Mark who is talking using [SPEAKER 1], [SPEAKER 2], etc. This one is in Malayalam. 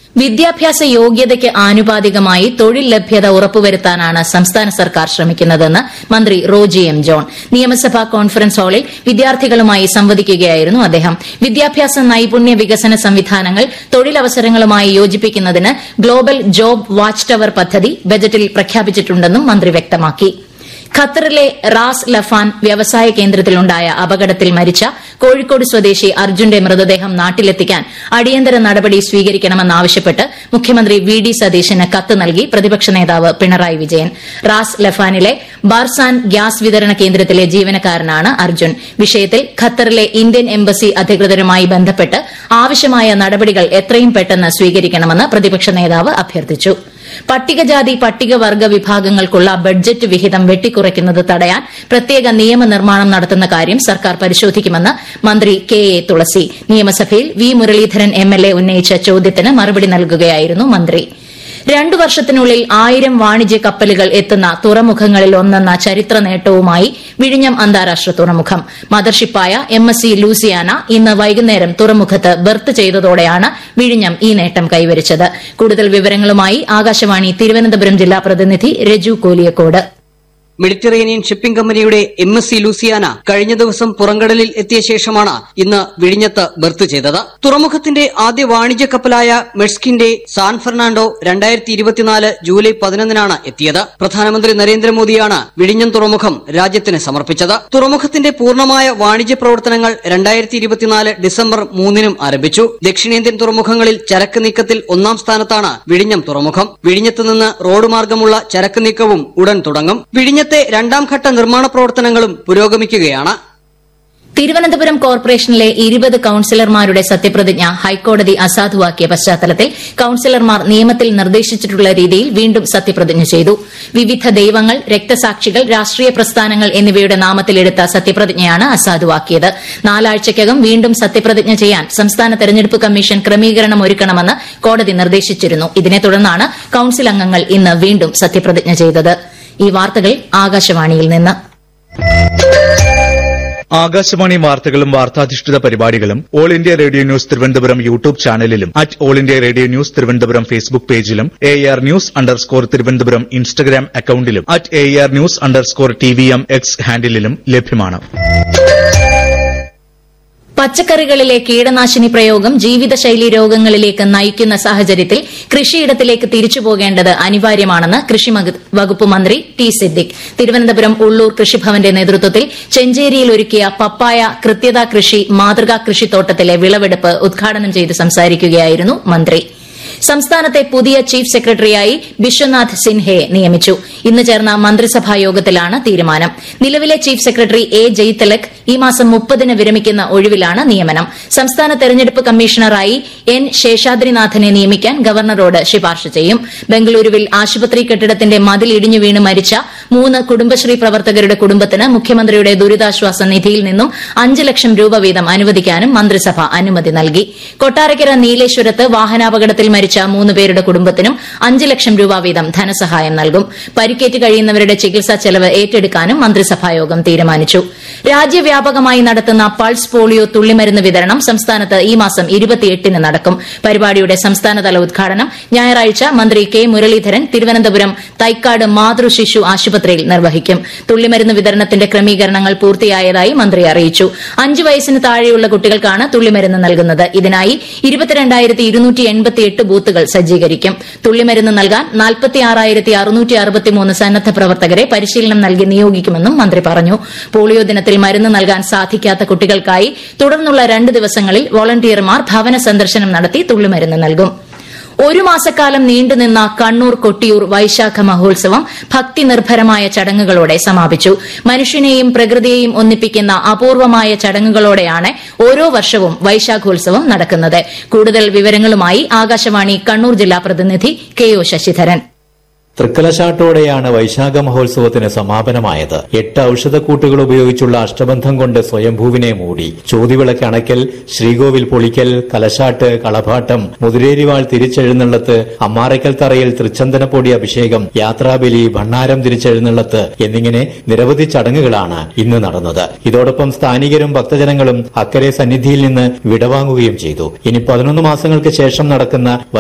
[SPEAKER 1] വിദ്യാഭ്യാസ യോഗ്യതയ്ക്ക് ആനുപാതികമായി തൊഴിൽ ലഭ്യത ഉറപ്പുവരുത്താനാണ് സംസ്ഥാന സർക്കാർ ശ്രമിക്കുന്നതെന്ന് മന്ത്രി റോജി എം ജോൺ നിയമസഭാ കോൺഫറൻസ് ഹാളിൽ വിദ്യാർത്ഥികളുമായി സംവദിക്കുകയായിരുന്നു അദ്ദേഹം വിദ്യാഭ്യാസ നൈപുണ്യ വികസന സംവിധാനങ്ങൾ തൊഴിലവസരങ്ങളുമായി യോജിപ്പിക്കുന്നതിന് ഗ്ലോബൽ ജോബ് വാച്ച് ടവർ പദ്ധതി ബജറ്റിൽ പ്രഖ്യാപിച്ചിട്ടുണ്ടെന്നും മന്ത്രി വ്യക്തമാക്കി ഖത്തറിലെ റാസ് ലഫാൻ വ്യവസായ കേന്ദ്രത്തിലുണ്ടായ അപകടത്തിൽ മരിച്ച കോഴിക്കോട് സ്വദേശി അർജുന്റെ മൃതദേഹം നാട്ടിലെത്തിക്കാൻ അടിയന്തര നടപടി സ്വീകരിക്കണമെന്നാവശ്യപ്പെട്ട് മുഖ്യമന്ത്രി വി ഡി സതീശന് കത്ത് നൽകി പ്രതിപക്ഷ നേതാവ് പിണറായി വിജയൻ റാസ് ലഫാനിലെ ബാർസാൻ ഗ്യാസ് വിതരണ കേന്ദ്രത്തിലെ ജീവനക്കാരനാണ് അർജുൻ വിഷയത്തിൽ ഖത്തറിലെ ഇന്ത്യൻ എംബസി അധികൃതരുമായി ബന്ധപ്പെട്ട് ആവശ്യമായ നടപടികൾ എത്രയും പെട്ടെന്ന് സ്വീകരിക്കണമെന്ന് പ്രതിപക്ഷ നേതാവ് അഭ്യർത്ഥിച്ചു പട്ടികജാതി പട്ടികവർഗ വിഭാഗങ്ങൾക്കുള്ള ബഡ്ജറ്റ് വിഹിതം വെട്ടിക്കുറയ്ക്കുന്നത് തടയാൻ പ്രത്യേക നിയമനിർമ്മാണം നടത്തുന്ന കാര്യം സർക്കാർ പരിശോധിക്കുമെന്ന് മന്ത്രി കെ എ തുളസി നിയമസഭയിൽ വി മുരളീധരൻ എംഎൽഎ ഉന്നയിച്ച ചോദ്യത്തിന് മറുപടി നൽകുകയായിരുന്നു മന്ത്രി രണ്ടു വർഷത്തിനുള്ളിൽ ആയിരം വാണിജ്യ കപ്പലുകൾ എത്തുന്ന തുറമുഖങ്ങളിൽ ഒന്നെന്ന ചരിത്ര നേട്ടവുമായി വിഴിഞ്ഞം അന്താരാഷ്ട്ര തുറമുഖം മദർഷിപ്പായ എം എസ് സി ലൂസിയാന ഇന്ന് വൈകുന്നേരം തുറമുഖത്ത് ബർത്ത് ചെയ്തതോടെയാണ് വിഴിഞ്ഞം ഈ നേട്ടം കൈവരിച്ചത് കൂടുതൽ വിവരങ്ങളുമായി ആകാശവാണി തിരുവനന്തപുരം ജില്ലാ പ്രതിനിധി രജു കോലിയക്കോട്
[SPEAKER 2] മെഡിറ്ററേനിയൻ ഷിപ്പിംഗ് കമ്പനിയുടെ എം എസ് സി ലൂസിയാന കഴിഞ്ഞ ദിവസം പുറംകടലിൽ എത്തിയ ശേഷമാണ് ഇന്ന് വിഴിഞ്ഞത്ത് ബർത്ത് ചെയ്തത് തുറമുഖത്തിന്റെ ആദ്യ വാണിജ്യ കപ്പലായ മെഴ്സ്കിന്റെ സാൻ ഫെർണാണ്ടോ രണ്ടായിരത്തി ഇരുപത്തിനാല് ജൂലൈ പതിനൊന്നിനാണ് എത്തിയത് പ്രധാനമന്ത്രി നരേന്ദ്രമോദിയാണ് വിഴിഞ്ഞം തുറമുഖം രാജ്യത്തിന് സമർപ്പിച്ചത് തുറമുഖത്തിന്റെ പൂർണ്ണമായ വാണിജ്യ പ്രവർത്തനങ്ങൾ രണ്ടായിരത്തി ഇരുപത്തിനാല് ഡിസംബർ മൂന്നിനും ആരംഭിച്ചു ദക്ഷിണേന്ത്യൻ തുറമുഖങ്ങളിൽ ചരക്ക് നീക്കത്തിൽ ഒന്നാം സ്ഥാനത്താണ് വിഴിഞ്ഞം തുറമുഖം വിഴിഞ്ഞത്ത് നിന്ന് റോഡ് മാർഗമുള്ള ചരക്ക് നീക്കവും ഉടൻ തുടങ്ങും വിഴിഞ്ഞത്തെ രണ്ടാം ഘട്ട നിർമ്മാണ പ്രവർത്തനങ്ങളും പുരോഗമിക്കുകയാണ്
[SPEAKER 1] തിരുവനന്തപുരം കോർപ്പറേഷനിലെ ഇരുപത് കൌൺസിലർമാരുടെ സത്യപ്രതിജ്ഞ ഹൈക്കോടതി അസാധുവാക്കിയ പശ്ചാത്തലത്തിൽ കൌൺസിലർമാർ നിയമത്തിൽ നിർദ്ദേശിച്ചിട്ടുള്ള രീതിയിൽ വീണ്ടും സത്യപ്രതിജ്ഞ ചെയ്തു വിവിധ ദൈവങ്ങൾ രക്തസാക്ഷികൾ രാഷ്ട്രീയ പ്രസ്ഥാനങ്ങൾ എന്നിവയുടെ നാമത്തിലെടുത്ത സത്യപ്രതിജ്ഞയാണ് അസാധുവാക്കിയത് നാലാഴ്ചയ്ക്കകം വീണ്ടും സത്യപ്രതിജ്ഞ ചെയ്യാൻ സംസ്ഥാന തെരഞ്ഞെടുപ്പ് കമ്മീഷൻ ക്രമീകരണം ഒരുക്കണമെന്ന് കോടതി നിർദ്ദേശിച്ചിരുന്നു ഇതിനെ തുടർന്നാണ് കൌൺസിൽ അംഗങ്ങൾ ഇന്ന് വീണ്ടും സത്യപ്രതിജ്ഞ ചെയ്തത് ഈ വാർത്തകൾ ആകാശവാണിയിൽ നിന്ന്
[SPEAKER 3] ആകാശവാണി വാർത്തകളും വാർത്താധിഷ്ഠിത പരിപാടികളും all India radio news Thiruvananthapuram YouTube ചാനലിലും at all India radio news Thiruvananthapuram Facebook പേജിലും A R news underscore Thiruvananthapuram Instagram അക്കൌണ്ടിലും at A R news underscore T V M X ഹാൻഡിലും ലഭ്യമാണ്
[SPEAKER 1] പച്ചക്കറികളിലെ കീടനാശിനി പ്രയോഗം ജീവിതശൈലി രോഗങ്ങളിലേക്ക് നയിക്കുന്ന സാഹചര്യത്തിൽ കൃഷിയിടത്തിലേക്ക് തിരിച്ചുപോകേണ്ടത് അനിവാര്യമാണെന്ന് കൃഷി വകുപ്പ് മന്ത്രി ടി സിദ്ദിഖ് തിരുവനന്തപുരം ഉള്ളൂർ കൃഷിഭവന്റെ നേതൃത്വത്തിൽ ചെഞ്ചേരിയിൽ ഒരുക്കിയ പപ്പായ കൃത്യത കൃഷി മാതൃകാ കൃഷിത്തോട്ടത്തിലെ വിളവെടുപ്പ് ഉദ്ഘാടനം ചെയ്ത് സംസാരിക്കുകയായിരുന്നു മന്ത്രി സംസ്ഥാനത്തെ പുതിയ ചീഫ് സെക്രട്ടറിയായി ബിശ്വനാഥ് സിൻഹയെ നിയമിച്ചു ഇന്ന് ചേർന്ന മന്ത്രിസഭാ യോഗത്തിലാണ് തീരുമാനം നിലവിലെ ചീഫ് സെക്രട്ടറി എ ജയ്തിലക് ഈ മാസം മുപ്പതിന് വിരമിക്കുന്ന ഒഴിവിലാണ് നിയമനം സംസ്ഥാന തെരഞ്ഞെടുപ്പ് കമ്മീഷണറായി എൻ ശേഷാദ്രിനാഥനെ നിയമിക്കാൻ ഗവർണറോട് ശുപാർശ ചെയ്യും ബംഗളൂരുവിൽ ആശുപത്രി കെട്ടിടത്തിന്റെ മതിൽ ഇടിഞ്ഞു വീണ് മരിച്ച മൂന്ന് കുടുംബശ്രീ പ്രവർത്തകരുടെ കുടുംബത്തിന് മുഖ്യമന്ത്രിയുടെ ദുരിതാശ്വാസ നിധിയിൽ നിന്നും അഞ്ച് ലക്ഷം രൂപ വീതം അനുവദിക്കാനും മന്ത്രിസഭ അനുമതി നൽകി കൊട്ടാരക്കര നീലേശ്വരത്ത് വാഹനാപകടത്തിൽ മരിച്ച മൂന്ന് പേരുടെ കുടുംബത്തിനും അഞ്ച് ലക്ഷം രൂപ വീതം ധനസഹായം നൽകും പരിക്കേറ്റ് കഴിയുന്നവരുടെ ചികിത്സാ ചെലവ് ഏറ്റെടുക്കാനും മന്ത്രിസഭായോഗം തീരുമാനിച്ചു രാജ്യവ്യാപകമായി നടത്തുന്ന പൾസ് പോളിയോ തുള്ളിമരുന്ന് വിതരണം സംസ്ഥാനത്ത് ഈ മാസം ഇരുപത്തിയെട്ടിന് നടക്കും പരിപാടിയുടെ സംസ്ഥാനതല ഉദ്ഘാടനം ഞായറാഴ്ച മന്ത്രി കെ മുരളീധരൻ തിരുവനന്തപുരം തൈക്കാട് മാതൃ ശിശു ആശുപത്രിയിൽ നിർവഹിക്കും തുള്ളിമരുന്ന് വിതരണത്തിന്റെ ക്രമീകരണങ്ങൾ പൂർത്തിയായതായി മന്ത്രി അറിയിച്ചു അഞ്ച് വയസ്സിന് താഴെയുള്ള കുട്ടികൾക്കാണ് തുള്ളിമരുന്ന് നൽകുന്നത് ഇതിനായി ഇരുപത്തിരണ്ടായിരത്തി ഇരുന്നൂറ്റി എൺപത്തിയെട്ട് ബൂത്തുകൾ സജ്ജീകരിക്കും തുള്ളിമരുന്ന് നൽകാൻ നാൽപ്പത്തിയാറായിരത്തി അറുന്നൂറ്റി അറുപത്തിമൂന്ന് സന്നദ്ധ പ്രവർത്തകരെ പരിശീലനം നൽകി നിയോഗിക്കുമെന്നും മന്ത്രി പറഞ്ഞു പോളിയോ ദിനത്തിൽ മരുന്ന് നൽകാൻ സാധിക്കാത്ത കുട്ടികൾക്കായി തുടർന്നുള്ള രണ്ട് ദിവസങ്ങളിൽ വോളണ്ടിയർമാർ ഭവന സന്ദർശനം നടത്തി തുള്ളിമരുന്ന് നൽകും ഒരു മാസക്കാലം നീണ്ടുനിന്ന കണ്ണൂർ കൊട്ടിയൂർ വൈശാഖ മഹോത്സവം ഭക്തി നിർഭരമായ ചടങ്ങുകളോടെ സമാപിച്ചു മനുഷ്യനെയും പ്രകൃതിയെയും ഒന്നിപ്പിക്കുന്ന അപൂർവമായ ചടങ്ങുകളോടെയാണ് ഓരോ വർഷവും വൈശാഖോത്സവം നടക്കുന്നത് കൂടുതൽ വിവരങ്ങളുമായി ആകാശവാണി കണ്ണൂർ ജില്ലാ പ്രതിനിധി കെ ഒ ശശിധരൻ
[SPEAKER 4] തൃക്കലശാട്ടോടെയാണ് വൈശാഖ മഹോത്സവത്തിന് സമാപനമായത് എട്ട് ഔഷധക്കൂട്ടുകൾ ഉപയോഗിച്ചുള്ള അഷ്ടബന്ധം കൊണ്ട് സ്വയംഭൂവിനെ മൂടി ചോതിവിളക്ക് അണയ്ക്കൽ ശ്രീകോവിൽ പൊളിക്കൽ കലശാട്ട് കളഭാട്ടം മുതിരേരിവാൾ തിരിച്ചെഴുന്നള്ളത്ത് അമ്മാറയ്ക്കൽ തറയിൽ തൃച്ചന്ദനപ്പൊടി അഭിഷേകം യാത്രാബലി ഭണ്ണാരം തിരിച്ചെഴുന്നള്ളത്ത് എന്നിങ്ങനെ നിരവധി ചടങ്ങുകളാണ് ഇന്ന് നടന്നത് ഇതോടൊപ്പം സ്ഥാനികരും ഭക്തജനങ്ങളും അക്കരെ സന്നിധിയിൽ നിന്ന് വിടവാങ്ങുകയും ചെയ്തു ഇനി പതിനൊന്ന് മാസങ്ങൾക്ക് ശേഷം നടക്കുന്ന